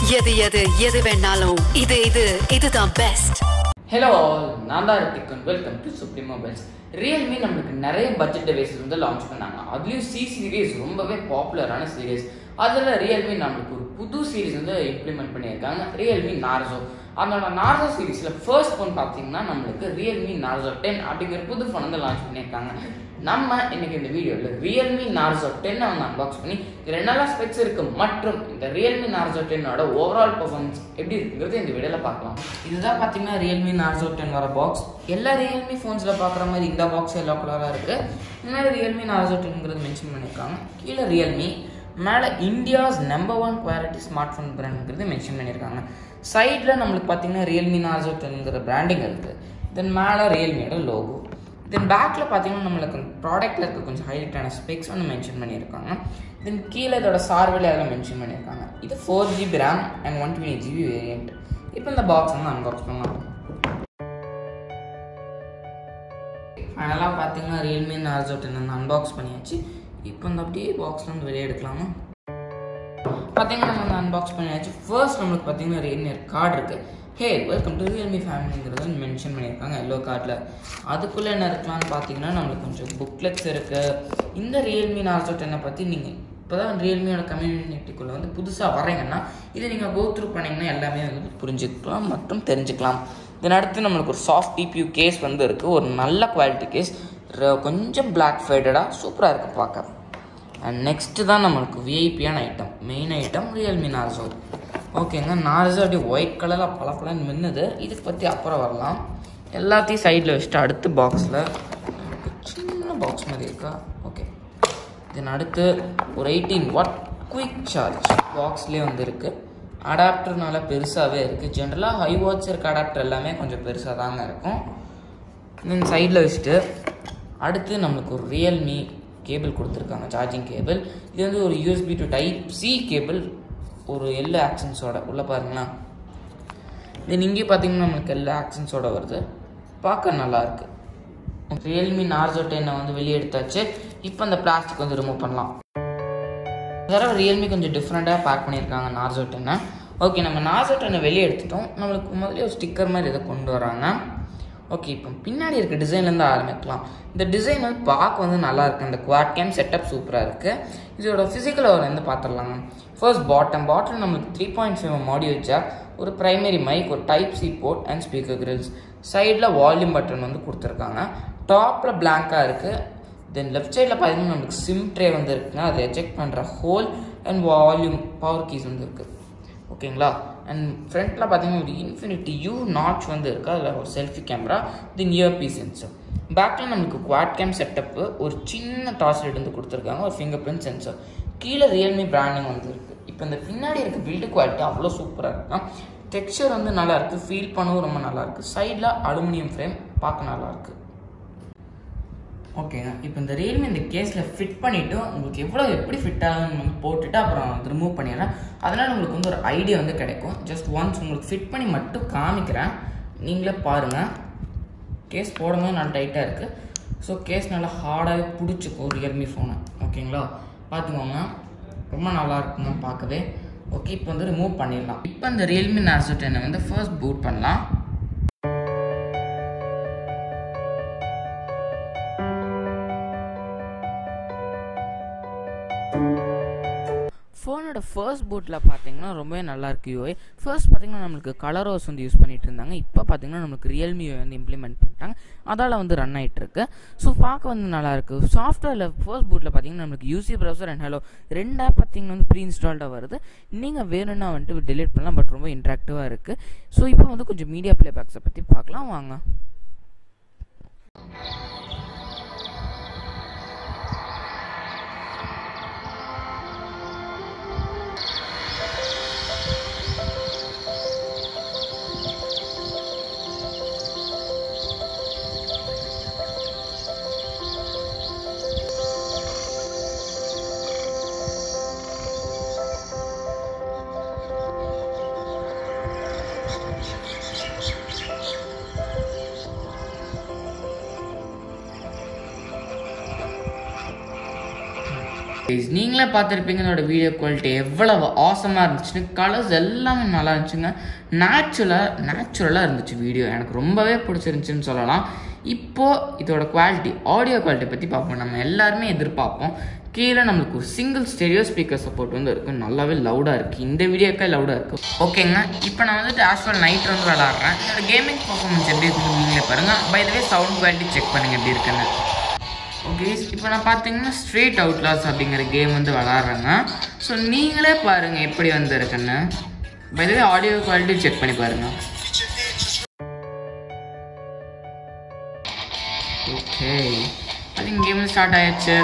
எது எது எது வேணாலும் இது இது இதுதான் பெஸ்ட் ஹலோ ஆல் நான் தான் Hrithik welcome to supreme mobiles Realme நம்மளுக்கு நிறைய பட்ஜெட் டிவைசஸ் வந்து லான்ச் பண்ணாங்க அதுலேயும் சி சீரிஸ் ரொம்பவே பாப்புலரான சீரிஸ் அதில் ரியல்மி நம்மளுக்கு ஒரு புது சீரிஸ் வந்து இம்ப்ளிமெண்ட் பண்ணியிருக்காங்க ரியல்மி நார்சோ அதோட நார்சோ சீரிஸில் ஃபர்ஸ்ட் ஃபோன் பார்த்தீங்கன்னா நம்மளுக்கு ரியல்மி நார்சோ டென் அப்படிங்கிற புது ஃபோன் வந்து லான்ச் பண்ணியிருக்காங்க நம்ம இன்னைக்கு இந்த வீடியோவில் ரியல்மி நார்சோ டென்னை வந்து அன்பாக்ஸ் பண்ணி இதில் என்னெல்லாம் ஸ்பெக்ஸ் இருக்குது மற்றும் இந்த ரியல்மி நார்சோ டென்னோட ஓவரால் பர்ஃபார்மன்ஸ் எப்படி இருக்குங்கிறது இந்த வீடியோவில் பார்க்கலாம் இதுதான் பார்த்தீங்கன்னா ரியல்மி நார்சோ டென் வர பாக்ஸ் எல்லா ரியல்மி ஃபோன்ஸில் பார்க்குற மாதிரி இந்த பாக்ஸ் எல்லோ கலராக இருக்குது முன்னாடி ரியல்மி நார்சோ டென்ங்கிறது மென்ஷன் பண்ணியிருக்காங்க கீழே ரியல்மி மேலே India's number one quality smartphone பிராண்டுங்கிறது மென்ஷன் பண்ணியிருக்காங்க சைடில் நம்மளுக்கு பார்த்தீங்கன்னா ரியல்மி நார்சோ டென்ங்கிற பிராண்டிங் இருக்குது தென் மேலே ரியல்மியோட லோகோ தென் பேக்கில் பார்த்தீங்கன்னா நம்மளுக்கு ப்ராடக்ட்டில் இருக்க கொஞ்சம் ஹைலைட்டான ஸ்பெக்ஸ் வந்து மென்ஷன் பண்ணியிருக்காங்க தென் கீழே இதோட சார்பில் எல்லாம் மென்ஷன் பண்ணியிருக்காங்க இது four GB RAM and one twenty GB variant இப்போ இந்த பாக்ஸ் வந்து அன்பாக்ஸ் பண்ணலாம் ஃபைனலாக பார்த்தீங்கன்னா ரியல்மி நார்ஜோ டென் வந்து அன்பாக்ஸ் பண்ணியாச்சு இப்போ இந்த அப்படியே பாக்ஸ்ல வந்து வெளியே எடுக்கலாமா பார்த்தீங்கன்னா நம்ம வந்து அன்பாக்ஸ் பண்ணியாச்சு ஃபர்ஸ்ட் நம்மளுக்கு பார்த்தீங்கன்னா ரியல்மி கார்டு இருக்குது ஹே வெல்கம் டு ரியல்மி ஃபேமிலிங்கிறத மென்ஷன் பண்ணியிருக்காங்க எல்லோ கார்டில் அதுக்குள்ளே என்ன இருக்கலாம்னு பார்த்தீங்கன்னா நம்மளுக்கு கொஞ்சம் புக்லெட்ஸ் இருக்குது இந்த ரியல்மி நார்ஜோ டென்னை பற்றி நீங்கள் இப்போ தான் ரியல்மியோட கம்யூனிட்டிக்குள்ளே வந்து புதுசாக வரீங்கன்னா இதை நீங்கள் கோ த்ரூ பண்ணிங்கன்னா எல்லாமே வந்து புரிஞ்சுக்கலாம் மற்றும் தெரிஞ்சுக்கலாம் இதன் அடுத்து நம்மளுக்கு ஒரு சாஃப்ட் டிபியூ கேஸ் வந்து இருக்குது ஒரு நல்ல குவாலிட்டி கேஸ் கொஞ்சம் பிளாக் ஃபேடடாக சூப்பராக இருக்குது பார்க்க அண்ட் நெக்ஸ்ட்டு தான் நம்மளுக்கு விஐபியான item main item Realme Narzo ஓகேங்க நார்சோ அப்படியே ஒயிட் கலரில் பல பலன்னு மின்னுது இதுக்கு பற்றி அப்புறம் வரலாம் எல்லாத்தையும் சைடில் வச்சுட்டு அடுத்து பாக்ஸில் சின்ன பாக்ஸ் மாதிரி இருக்கா ஓகே தென் அடுத்து ஒரு எயிட்டீன் வாட் குயிக் சார்ஜ் பாக்ஸ்லேயே வந்து இருக்குது அடாப்டர் நல்லா பெருசாகவே இருக்குது ஜென்ரலாக ஹை வாட்ச் இருக்க அடாப்டர் எல்லாமே கொஞ்சம் பெருசாக தாங்க இருக்கும் தென் சைடில் வச்சுட்டு அடுத்து நம்மளுக்கு ஒரு ரியல்மி கேபிள் கொடுத்துருக்காங்க சார்ஜிங் கேபிள் இது வந்து ஒரு USB to type C cable ஒரு எல்லோ ஆக்சன்ஸோட உள்ளே பாருங்களேன் தென் இங்கே பார்த்தீங்கன்னா நம்மளுக்கு எல்லா ஆக்சன்ஸோட வருது பார்க்க நல்லாயிருக்கு ரியல்மி நார்ஜோ டென்னை வந்து வெளியே எடுத்தாச்சு இப்போ அந்த பிளாஸ்டிக் வந்து ரிமூவ் பண்ணலாம் தடவை ரியல்மி கொஞ்சம் டிஃப்ரெண்ட்டாக பேக் பண்ணியிருக்காங்க நார்ஜோ டென்னை ஓகே நம்ம நார்ஜோ டென்னை வெளியே எடுத்துட்டோம் நம்மளுக்கு முதல்ல ஒரு ஸ்டிக்கர் மாதிரி இதை கொண்டு வராங்க ஓகே இப்போ பின்னாடி இருக்க டிசைன்லேருந்து ஆரம்பிக்கலாம் இந்த டிசைன் வந்து பார்க்க வந்து நல்லா இருக்கு இந்த குவாட் கேம் செட்டப் சூப்பராக இருக்குது இதோட ஃபிசிக்கல் அவர் வந்து பார்த்துடலாங்க ஃபர்ஸ்ட் பாட்டம் பாட்டம் நம்மளுக்கு three point seven module jack ஒரு ப்ரைமரி மைக் ஒரு type C port and speaker grills சைடில் வால்யூம் பட்டன் வந்து கொடுத்துருக்காங்க டாப்பில் பிளாங்காக இருக்குது தென் லெஃப்ட் சைடில் பார்த்தீங்கன்னா நம்மளுக்கு சிம் ட்ரே வந்து இருக்குங்க அதை எஜெக்ட் பண்ணுற hole and volume power keys வந்து இருக்குது ஓகேங்களா அண்ட் ஃப்ரண்ட்டில் பார்த்தீங்கன்னா ஒரு இன்ஃபினிட்டி யூ நாட்ச் வந்து இருக்குது அதில் ஒரு selfie camera then earpiece sensor பேக்கில் நம்மளுக்கு குவாட் கேம் செட்டப்பு ஒரு சின்ன டார்ச் லைட் வந்து கொடுத்துருக்காங்க ஒரு ஃபிங்கர் பிரிண்ட் சென்சர் கீழே ரியல்மி பிராண்டிங் வந்து இருக்குது இப்போ இந்த பின்னாடி இருக்க பில்டு குவாலிட்டி அவ்வளோ சூப்பராக இருக்கும் டெக்ஸ்சர் வந்து நல்லா இருக்குது ஃபீல் பண்ணவும் ரொம்ப நல்லா இருக்குது சைடில் அலுமினியம் ஃப்ரேம் பார்க்க நல்லா இருக்குது ஓகேங்க இப்போ இந்த ரியல்மி இந்த கேஸில் ஃபிட் பண்ணிவிட்டு உங்களுக்கு எவ்வளோ எப்படி ஃபிட் ஆகுதுன்னு வந்து போட்டுட்டு அப்புறம் வந்து ரிமூவ் பண்ணிடுறேன் அதனால் உங்களுக்கு வந்து ஒரு ஐடியா வந்து கிடைக்கும் ஜஸ்ட் ஒன்ஸ் உங்களுக்கு ஃபிட் பண்ணி மட்டும் காமிக்கிறேன் நீங்களே பாருங்கள் கேஸ் போடும்போது நல்லா டைட்டாக இருக்குது ஸோ கேஸ் நல்லா ஹார்டாகவே பிடிச்சிக்கும் ரியல்மி ஃபோனை ஓகேங்களா பார்த்துக்கோங்க ரொம்ப நல்லா இருக்குங்க பார்க்கவே ஓகே இப்போ வந்து ரிமூவ் பண்ணிடலாம் இப்போ இந்த ரியல்மி நார்சோ டென்னை வந்து ஃபர்ஸ்ட் பூட் பண்ணலாம் ஃபோனோட ஃபர்ஸ்ட் பூட்டில் பார்த்தீங்கன்னா ரொம்பவே நல்லா இருக்கு யூஐ ஃபர்ஸ்ட் பார்த்தீங்கன்னா நம்மளுக்கு கலர் ஹவுஸ் வந்து யூஸ் பண்ணிட்டு இருந்தாங்க இப்போ பார்த்தீங்கன்னா நம்மளுக்கு ரியல்மி வந்து இம்ப்ளிமெண்ட் பண்ணிட்டாங்க அதால் வந்து ரன் ஆகிட்டு இருக்கு ஸோ பார்க்க வந்து நல்லா இருக்கு சாஃப்ட்வேரில் ஃபர்ஸ்ட் பூட்டில் பார்த்தீங்கன்னா நம்மளுக்கு யூசி ப்ரௌசர் அண்ட் ஹலோ ரெண்டு ஆப் பார்த்தீங்கன்னா வந்து ப்ரீ இன்ஸ்டால்டாக வருது நீங்கள் வேணும்னா வந்துட்டு டிலீட் பண்ணலாம் பட் ரொம்ப இன்ட்ராக்டிவாக இருக்குது ஸோ இப்போ வந்து கொஞ்சம் மீடியா ப்ளேபேக்ஸை பற்றி பார்க்கலாம் வாங்க Guys, நீங்களே பார்த்துருப்பீங்க என்னோட வீடியோ குவாலிட்டி எவ்வளவு ஆசமாக இருந்துச்சுன்னு கலர்ஸ் எல்லாமே நல்லா இருந்துச்சுங்க நேச்சுரலாக நேச்சுரலாக இருந்துச்சு வீடியோ எனக்கு ரொம்பவே பிடிச்சிருந்துச்சின்னு சொல்லலாம் இப்போது இதோட குவாலிட்டி ஆடியோ குவாலிட்டி பற்றி பார்ப்போம் நம்ம எல்லாருமே எதிர்பார்ப்போம் கீழே நம்மளுக்கு ஒரு சிங்கிள் ஸ்டெரியோ ஸ்பீக்கர் சப்போர்ட் வந்து இருக்குது நல்லாவே லவுடாக இருக்குது இந்த வீடியோக்கே லவுடாக இருக்குது ஓகேங்க இப்போ நான் வந்துட்டு ஆஸ்வல் நைட் வந்து விளாட்றேன் என்னோட கேமிங் பர்ஃபார்மன்ஸ் எப்படி இருக்குன்னு நீங்களே பாருங்கள் by way sound quality check பண்ணுங்கள் எப்படி இருக்குன்னு ஓகே இப்போ நான் பார்த்தீங்கன்னா ஸ்ட்ரீட் அவுட்லாஸ் அப்படிங்கிற கேம் வந்து விளாட்றேங்க ஸோ நீங்களே பாருங்கள் எப்படி வந்து இருக்குன்னு by way audio quality check பண்ணி பாருங்கள் ஓகே அது கேம் ஸ்டார்ட் ஆயிடுச்சு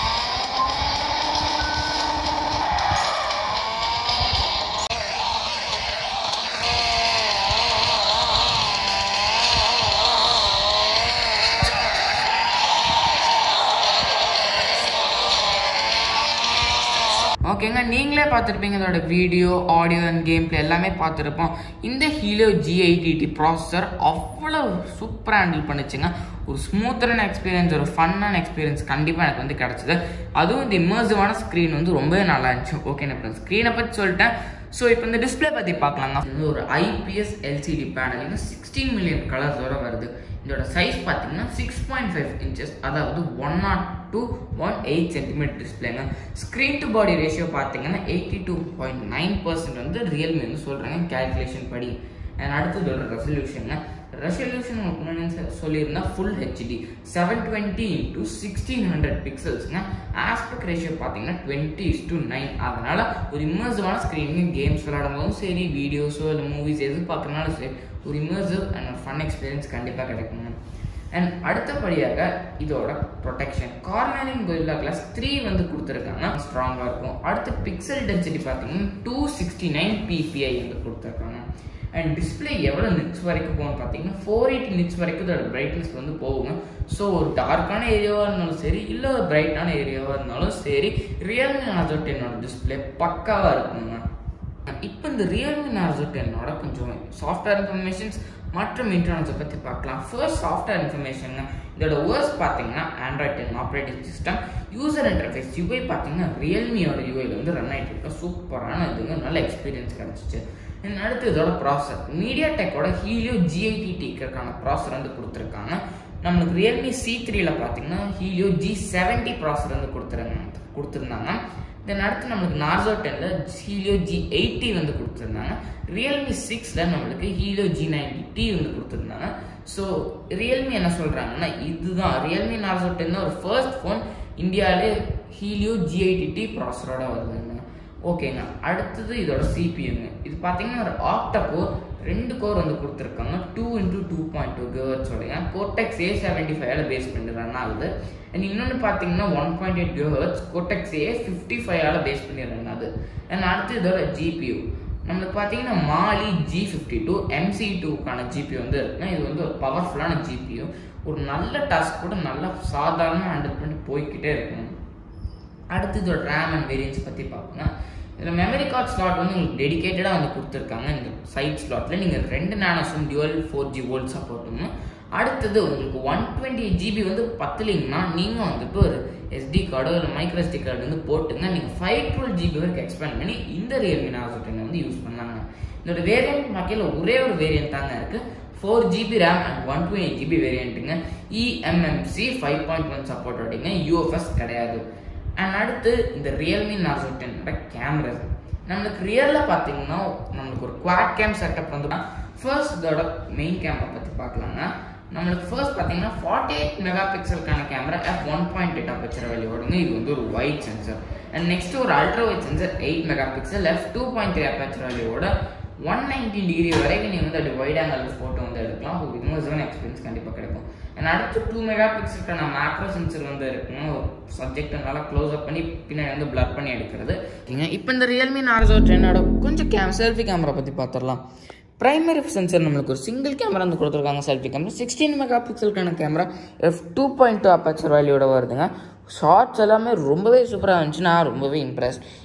ஓகேங்க நீங்களே பார்த்துருப்பீங்க இதோட video audio and game play எல்லாமே பார்த்துருப்போம் இந்த ஹீலோ ஜி எயிட்டி ப்ராசஸர் அவ்வளோ சூப்பராக ஹேண்டில் பண்ணுச்சுங்க ஒரு ஸ்மூத்தரான எக்ஸ்பீரியன்ஸ் ஒரு ஃபன்னான எக்ஸ்பீரியன்ஸ் கண்டிப்பாக எனக்கு வந்து கிடச்சிது அதுவும் இந்த இமர்சிவான ஸ்க்ரீன் வந்து ரொம்பவே நல்லா இருந்துச்சு ஓகே நான் ஸ்க்ரீனை பற்றி சொல்லிட்டேன் ஸோ இப்போ இந்த டிஸ்பிளே பற்றி பார்க்கலாங்க இது ஒரு IPS LCD panel sixteen million கலர்ஸோட வருது இதோட சைஸ் பார்த்தீங்கன்னா சிக்ஸ் பாயிண்ட் ஃபைவ் இன்ச்சஸ் அதாவது one not two one eight centimetre டிஸ்பிளேங்க ஸ்க்ரீன் டு பாடி ரேஷியோ பார்த்தீங்கன்னா eighty two point nine percent வந்து ரியல்மி வந்து சொல்கிறாங்க கேல்குலேஷன் படி அண்ட் அடுத்தது ஒரு ரெசல்யூஷனுங்க ரெசல்யூஷன் உங்களுக்கு சொல்லியிருந்தா full HD seven twenty into sixteen hundred பிக்சல்ஸ்ங்க ஆஸ்பெக்ட் ரேஷியோ பார்த்தீங்கன்னா டுவெண்ட்டி இஸ் டு நைன் அதனால் ஒரு இமர்சிவான ஸ்க்ரீனுங்க கேம்ஸ் விளையாடும் போதும் சரி வீடியோஸோ இல்லை மூவிஸ் எது பார்க்கறனாலும் சரி ஒரு இமர்சிவ் அண்ட் ஒரு ஃபன் எக்ஸ்பீரியன்ஸ் கண்டிப்பாக கிடைக்குங்க அண்ட் அடுத்தபடியாக இதோட protection Corning Gorilla glass three வந்து கொடுத்துருக்காங்க ஸ்ட்ராங்காக இருக்கும் அடுத்து பிக்சல் டென்சிட்டி பார்த்தீங்கன்னா டூ சிக்ஸ்டி நைன் பிபிஐ வந்து கொடுத்துருக்காங்க அண்ட் டிஸ்பிளே எவ்வளோ நிட்ஸ் வரைக்கும் போகணும்னு பார்த்தீங்கன்னா ஃபோர் எயிட்டி நிட்ஸ் வரைக்கும் இதோட பிரைட்னஸ் வந்து போகுங்க ஸோ ஒரு டார்க்கான ஏரியாவாக இருந்தாலும் சரி இல்லை ஒரு பிரைட்டான ஏரியாவாக இருந்தாலும் சரி ரியல்மி நார்சோ டென்னோட டிஸ்பிளே பக்காவாக இருக்குங்க இப்போ இந்த ரியல்மி நார்சோ டென்னோட கொஞ்சம் சாஃப்ட்வேர் இன்ஃபர்மேஷன்ஸ் மற்றும் இன்டர்னல்ஸை பற்றி பார்க்கலாம் ஃபர்ஸ்ட் சாஃப்ட்வேர் இன்ஃபர்மேஷனுங்க இதோட வேர்ஸ் பார்த்தீங்கன்னா Android ten operating system user interface UI பார்த்தீங்கன்னா ரியல்மியோட யூஐல வந்து ரன் ஆகிட்டு இருக்க சூப்பரான இதுங்க நல்ல எக்ஸ்பீரியன்ஸ் கிடச்சிச்சு அடுத்து இதோட ப்ராசர் மீடியா டெக்கோட ஹீலியோ ஜிஐடி டீக்கருக்கான ப்ராசர் வந்து கொடுத்துருக்காங்க நம்மளுக்கு ரியல்மி சி த்ரீல பார்த்தீங்கன்னா ஹீலியோ ஜி செவன்டி ப்ராசர் வந்து கொடுத்துருங்க கொடுத்துருந்தாங்க தென் அடுத்து நம்மளுக்கு நார்சோ டென்ல ஹீலியோ ஜி எயிட்டி வந்து கொடுத்துருந்தாங்க ரியல்மி சிக்ஸில் நம்மளுக்கு ஹீலியோ ஜி நைன்டி டி வந்து கொடுத்துருந்தாங்க ஸோ ரியல்மி என்ன சொல்கிறாங்கன்னா இதுதான் ரியல்மி நார்சோ டென் ஒரு ஃபர்ஸ்ட் ஃபோன் இந்தியாவிலே ஹீலியோ ஜி எயிட்டி டி ப்ராசரோட வருதுங்க ஓகேங்க அடுத்தது இதோட சிபிஎங்க இது பார்த்தீங்கன்னா ஒரு ஆக்டா கோர் ரெண்டு கோர் வந்து கொடுத்துருக்காங்க two into two point two கிஹர்ட்ஸோடைய கோட்டெக்ஸ் ஏ செவன்டி ஃபைவ்ல பேஸ் பண்ணி ரன் ஆகுது அண்ட் இன்னொன்று பார்த்தீங்கன்னா one point eight gigahertz Cortex A fifty ஃபைவ்ல பேஸ் பண்ணி ரன் ஆகுது அண்ட் அடுத்து இதோட ஜிபியூ நம்மளுக்கு பார்த்தீங்கன்னா Mali G fifty two MC டூக்கான ஜிபி வந்து இருக்குன்னா இது வந்து ஒரு பவர்ஃபுல்லான ஜிபியூ ஒரு நல்ல டாஸ்க் கூட நல்லா சாதாரணமாக ஹேண்டில் பண்ணி போய்கிட்டே இருக்கும் அடுத்து இதோட ரேம் அண்ட் வேரியன்ஸ் பற்றி பார்ப்போங்க இதில் மெமரி கார்டு ஸ்லாட் வந்து உங்களுக்கு டெடிக்கேட்டடாக வந்து கொடுத்துருக்காங்க இந்த சைட் ஸ்லாட்டில் நீங்கள் ரெண்டு நேனோஸும் டியூவல் ஃபோர் ஜி வோல்ட் சப்போர்ட்டுங்க அடுத்தது உங்களுக்கு ஒன் டுவெண்ட்டி ஜிபி வந்து பத்தலிங்கன்னா நீங்கள் வந்துட்டு ஒரு எஸ்டி கார்டோ இல்லை மைக்ரோ எஸ்டி கார்டு வந்து போட்டுங்க நீங்கள் ஃபைவ் டுவெல் ஜிபி வரைக்கும் எக்ஸ்பேண்ட் பண்ணி இந்த ரியல்மி நாசோ டென் வந்து யூஸ் பண்ணாங்க இதோட வேரியன்ட் மக்கள் ஒரே ஒரு வேரியன்ட் தாங்க இருக்குது four GB RAM and one twenty GB வேரியண்ட்டுங்க இஎம்எம்சி ஃபைவ் பாயிண்ட் ஒன் சப்போர்ட்டோடிங்க யூஎஃப்எஸ் கிடையாது அண்ட் அடுத்து இந்த ரியல்மி நார்சோ டென்னோட கேமராஸ் நம்மளுக்கு ரியலில் பார்த்தீங்கன்னா நம்மளுக்கு ஒரு குவாட் கேம் செட்டப் வந்து ஃபர்ஸ்ட் இதோட மெயின் கேமரா பற்றி பார்க்கலாங்க நம்மளுக்கு ஃபர்ஸ்ட் பார்த்தீங்கன்னா ஃபார்ட்டி எயிட் மெகா பிக்சலுக்கான camera F one point eight aperture வேல்யூவோடுங்க இது வந்து ஒரு ஒயிட் சென்சர் அண்ட் நெக்ஸ்ட் ஒரு ultra wide sensor eight mega pixel F two point three aperture வேல்யூவோட ஒன் நைன்டி டிகிரி வரைக்கும் நீங்கள் வந்து அப்படி வைட் ஆங்கிள் ஃபோட்டோ வந்து எடுக்கலாம் ஒரு இமர்சிவான எக்ஸ்பீரியன்ஸ் கண்டிப்பாக கிடைக்கும் அண்ட் அடுத்து டூ மெகா பிக்சலுக்கான மேக்ரோ சென்சர் வந்து இருக்குங்க ஒரு சப்ஜெக்ட் நல்லா க்ளோஸ் அப் பண்ணி பின்னாடி வந்து பிளர் பண்ணி எடுக்கிறது இப்போ இந்த ரியல்மி நார்சோ டென்னோட கொஞ்சம் கேம் செல்ஃபி கேமரா பற்றி பார்த்துடலாம் பிரைமரி சென்சர் நம்மளுக்கு ஒரு சிங்கிள் கேமரா வந்து கொடுத்துருக்காங்க செல்ஃபி கேமரா சிக்ஸ்டீன் மெகா பிக்சலுக்கான camera F two point two aperture வேல்யூட வருதுங்க ஷார்ட்ஸ் எல்லாமே ரொம்பவே சூப்பராக இருந்துச்சு நான் ரொம்பவே இம்ப்ரெஸ்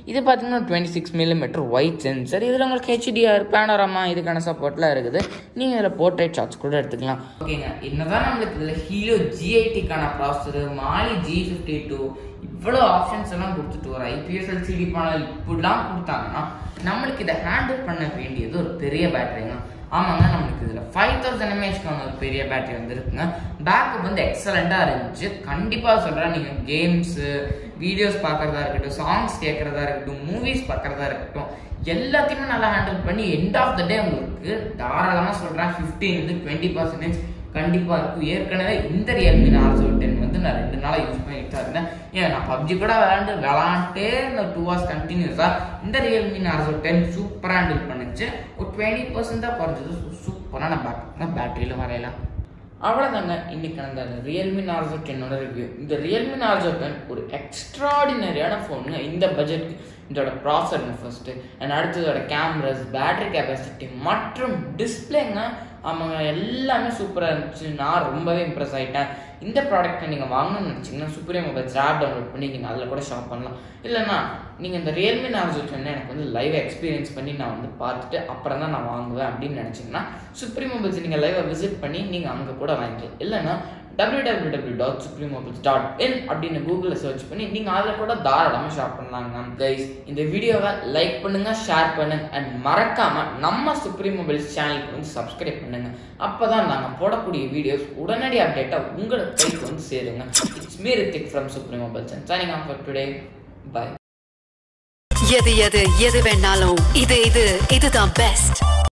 இது பார்த்தீங்கன்னா twenty six millimetre wide sensor இதில் உங்களுக்கு ஹெச்டிஆர் பேனோராமா இதுக்கான சப்போர்ட்லாம் இருக்குது நீங்கள் இதில் போர்ட்ரேட் ஷாட்ஸ் கூட எடுத்துக்கலாம் ஓகேங்க என்னதான் நம்மளுக்கு இதில் ஹீரோ ஜிஐடிக்கான processor Mali G fifty two இவ்வளோ ஆப்ஷன்ஸ் எல்லாம் கொடுத்துட்டு ஒரு ஐபிஎஸ் எல்சிடி பேனல் இப்படிலாம் கொடுத்தாங்கன்னா நம்மளுக்கு இதை ஹேண்டில் பண்ண வேண்டியது ஒரு பெரிய பேட்டரிங்க ஆமாங்க நம்மளுக்கு இதில் ஃபைவ் தௌசண்ட் எம்ஏஹெச்க்கான ஒரு பெரிய பேட்டரி வந்துருக்குங்க பேக்கப் வந்து எக்ஸலண்ட்டாக இருந்துச்சு கண்டிப்பாக சொல்கிறேன் நீங்கள் கேம்ஸு வீடியோஸ் பார்க்குறதா இருக்கட்டும் சாங்ஸ் கேட்குறதா இருக்கட்டும் மூவிஸ் பார்க்குறதா இருக்கட்டும் எல்லாத்தையுமே நல்லா ஹேண்டில் பண்ணி எண்ட் ஆஃப் த டே உங்களுக்கு தாராளமாக சொல்கிறேன் ஃபிஃப்டீன் டுவெண்ட்டி பர்சன்டேஜ் கண்டிப்பாக இருக்கும் ஏற்கனவே இந்த ரியல்மி நார்சோ டென் வந்து நான் ரெண்டு நாளாக யூஸ் பண்ணிட்டு தான் இருந்தேன் ஏன் நான் பப்ஜி கூட விளாண்டு விளாண்டே இந்த டூ ஹவர்ஸ் கண்டினியூஸாக இந்த ரியல்மி நார்சோ டென் சூப்பராக ஹேண்டில் பண்ணுச்சு ஒரு டுவெண்ட்டி பர்சன்ட் தான் குறைஞ்சது சூப்பரான பேக் பேட்டரியில் வரையலாம் அவ்வளோதாங்க இன்னைக்கு அந்த ரியல்மி நார்சோ டென்னோட ரிவ்யூ இந்த ரியல்மி நார்சோ டென் ஒரு எக்ஸ்ட்ராடினரியான ஃபோனுங்க இந்த பட்ஜெட்க்கு இதோட ப்ராசருங்க ஃபர்ஸ்ட்டு அண்ட் அடுத்ததோட கேமராஸ் பேட்டரி கெப்பாசிட்டி மற்றும் டிஸ்பிளேங்க ஆமாங்க எல்லாமே சூப்பராக இருந்துச்சு நான் ரொம்பவே இம்ப்ரெஸ் ஆகிட்டேன் இந்த ப்ராடக்ட்டை நீங்கள் வாங்கணும்னு நினச்சிங்கன்னா சூப்பரே மொபைல்ஸ் ஆப் டவுன்லோட் பண்ணி நீங்கள் அதில் கூட ஷாப் பண்ணலாம் இல்லைன்னா நீங்கள் இந்த ரியல்மி நார்சோ டென்னை எனக்கு வந்து லைவ் எக்ஸ்பீரியன்ஸ் பண்ணி நான் வந்து பார்த்துட்டு அப்புறம் தான் நான் வாங்குவேன் அப்படின்னு நினச்சிங்கன்னா சுப்ரீம் மொபைல்ஸ் நீங்கள் லைவாக விசிட் பண்ணி நீங்கள் அங்கே கூட வாங்கிக்கலாம் இல்லைன்னா W W W dot Supreme Mobiles dot in அப்படின்னு கூகுளில் சர்ச் பண்ணி நீங்கள் அதில் கூட தாராளமாக ஷாப் பண்ணலாங்க கைஸ் இந்த வீடியோவை லைக் பண்ணுங்க ஷேர் பண்ணுங்க அண்ட் மறக்காம நம்ம சுப்ரீம் மொபைல்ஸ் சேனலுக்கு வந்து சப்ஸ்கிரைப் பண்ணுங்க அப்பதான் நாங்கள் போடக்கூடிய வீடியோஸ் உடனடி அப்டேட்டாக உங்களுக்கு கைக்கு வந்து சேருங்க it's me Rithik from Supreme Mobiles and signing off for today bye எது எது எது வேணாலும் இது இது இதுதான் பெஸ்ட்